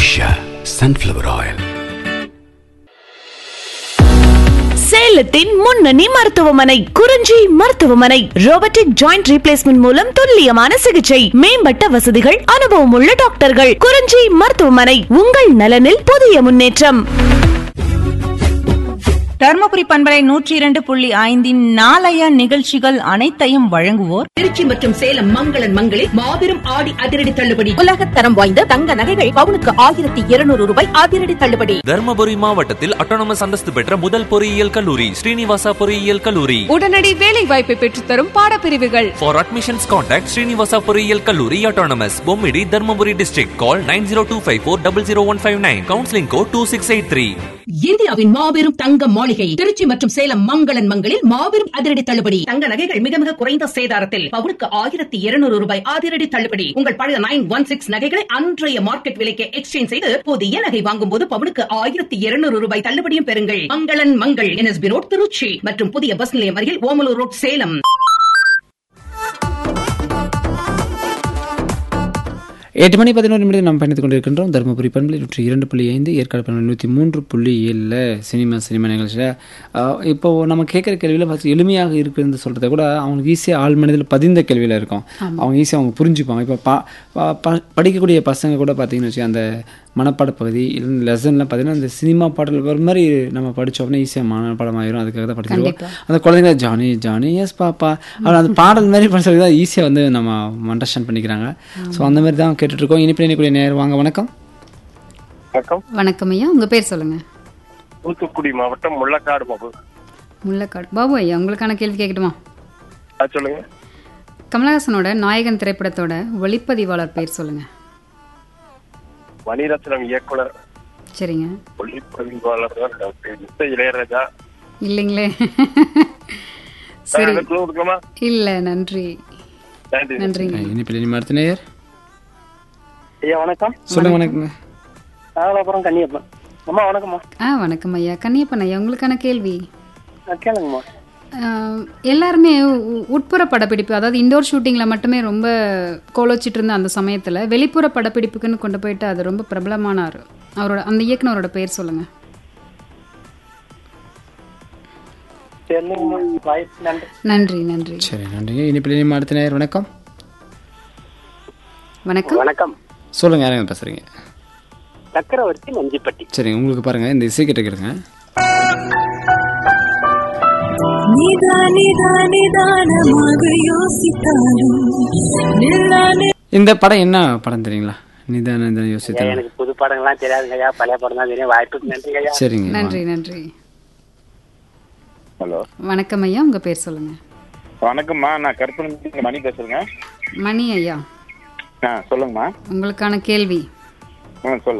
Usha sunflower oil சேலத்தின் முன்னணி மருத்துவமனை குறிஞ்சி மருத்துவமனை ரோபோட்டிக் ஜாயிண்ட் ரீப்ளேஸ்மெண்ட் மூலம் துல்லியமான சிகிச்சை மேம்பட்ட வசதிகள் அனுபவம் உள்ள டாக்டர்கள் குறிஞ்சி மருத்துவமனை உங்கள் நலனில் புதிய முன்னேற்றம் தர்மபுரி பண்பலை நூற்றி இரண்டு புள்ளி ஐந்தின் நாளைய நிகழ்ச்சிகள் அனைத்தையும் வழங்குவோர் திருச்சி மற்றும் சேலம் மங்களன் மங்களில் மாபெரும் ஆடி அதிரடி தள்ளுபடி உலகத்தரம் வாய்ந்த தங்க நகைகள் பவுனுக்கு ஆயிரத்தி இருநூறு ரூபாய் அதிரடி தள்ளுபடி தர்மபுரி மாவட்டத்தில் அட்டானமஸ் அந்தஸ்து பெற்ற முதல் பொறியியல் கல்லூரி ஸ்ரீனிவாசா பொறியியல் கல்லூரி உடனடி வேலை வாய்ப்பை பெற்றுத்தரும் பாடப்பிரிவுகள் For admissions contact Srinivasa பொறியியல் கல்லூரி autonomous Bommidi Dharmapuri district call 9025400159 counseling code 2683 இந்தியாவின் மாபெரும் தங்க மாளிகை திருச்சி மற்றும் சேலம் மங்களன் மங்களில் மாபெரும் அதிரடி தள்ளுபடி தங்க நகைகள் மிக மிக குறைந்த சேதாரத்தில் பவுனுக்கு ஆயிரத்தி இருநூறு ரூபாய் அதிரடி தள்ளுபடி உங்கள் பழைய நைன் ஒன் சிக்ஸ் நகைகளை அன்றைய மார்க்கெட் விலைக்கு எக்ஸ்சேஞ்ச் செய்து புதிய நகை வாங்கும் போது பவுனுக்கு ஆயிரத்தி இருநூறு ரூபாய் தள்ளுபடியும் பெறுங்கள் மங்களன் மங்கள் என்எஸ்பி ரோட் திருச்சி மற்றும் புதிய பஸ் நிலையம் அருகில் ஓமலூர் ரோட் சேலம் எட்டு மணி பதினோரு நிமிடம் நாம் பயணித்துக் கொண்டிருக்கின்றோம் தருமபுரி பண்பலை நூற்றி இரண்டு புள்ளி ஐந்து ஏற்காடு பண்பலை நூற்றி மூன்று புள்ளி ஏழில் சினிமா சினிமா நிகழ்ச்சியில் இப்போ நம்ம கேட்குற கேள்வியில் ஃபஸ்ட் எளிமையாக இருக்குன்னு சொல்கிறத கூட அவங்களுக்கு ஈஸியாக ஆள் மனதில் பதிந்த கேள்வியில் இருக்கும் அவங்க ஈஸியாக அவங்க புரிஞ்சுப்பாங்க இப்போ பா ப- ப- படிக்கக்கூடிய பசங்க கூட பார்த்தீங்கன்னு வச்சு அந்த மனப்பாட பகுதி இல்லை லெசன்லாம் பார்த்தீங்கன்னா அந்த சினிமா பாடல் வர மாதிரி நம்ம படித்தோம்னா ஈஸியாக மனப்பாடம் ஆயிரும் அதுக்காக தான் படிச்சிருவோம் அந்த குழந்தைங்க ஜானி ஜானி எஸ் பாப்பா அவர் அந்த பாடல் மாதிரி படிச்சது தான் ஈஸியாக வந்து நம்ம அண்டர்ஸ்டாண்ட் பண்ணிக்கிறாங்க ஸோ அந்த மாதிரி தான் கேட்டுட்ருக்கோம் இனிப்பு இனிக்கூடிய நேரம் வாங்க வணக்கம் வணக்கம் வணக்கம் ஐயா உங்க பேர் சொல்லுங்க தூத்துக்குடி மாவட்டம் முள்ளக்காடு பாபு முள்ளக்காடு பாபு ஐயா உங்களுக்கான கேள்வி கேட்கட்டுமா அது சொல்லுங்க கமலஹாசனோட நாயகன் திரைப்படத்தோட ஒளிப்பதிவாளர் பேர் சொல்லுங்க மணிரத்னம் இயக்குனர் சரிங்க ஒளிப்பதிவாளர் தான் டாக்டர் இசை இளையராஜா இல்லைங்களே சரி எனக்கு clue கொடுக்கலாமா இல்ல நன்றி நன்றி நன்றிங்க இனிப்பில் இனி அடுத்த நேயர் ஐயா வணக்கம் சொல்லுங்க வணக்கங்க நாகலாபுரம் கன்னியப்பன் அம்மா வணக்கம்மா ஆ வணக்கம் ஐயா கன்னியப்பன் ஐயா உங்களுக்கான கேள்வி ஆ, கேளுங்கம்மா ஆஹ், எல்லாருமே உ- உட்புற படப்பிடிப்பு அதாவது இண்டோர் ஷூட்டிங்கில் மட்டுமே ரொம்ப கோலோச்சிட்டு இருந்த அந்த சமயத்தில் வெளிப்புற படப்பிடிப்புக்குன்னு கொண்டு போயிட்டு அது ரொம்ப பிரபலமானார் அவரோட அந்த இயக்குனரோட பேர் சொல்லுங்க தெரியலங்கம்மா வாய்ப்பு நன்றி நன்றி நன்றி சரி நன்றிங்க இனிப்பில் இனி அடுத்த நேயர் வணக்கம் வணக்கம் வணக்கம் சொல்லுங்க யாருங்க பேசுறீங்க சக்கரவர்த்தி மஞ்சிப்பட்டி சரி உங்களுக்கு பாருங்க இந்த இசை கிட்ட கேளுங்க இந்த படம் என்ன படம் தெரியுங்களா நிதான நிதான யோசித்தலாம் எனக்கு புது படங்கள்லாம் தெரியாதுங்க ஐயா பழைய படம் தான் தெரியும் வாய்ப்புக்கு நன்றி ஐயா சரிங்க நன்றி நன்றி ஹலோ வணக்கம் ஐயா உங்க பேர் சொல்லுங்க வணக்கம்மா நான் கருப்பன் மணி பேசுறேங்க மணி ஐயா ஆ சொல்லுங்கம்மா உங்களுக்கான கேள்வி ஆ சொல்லுங்க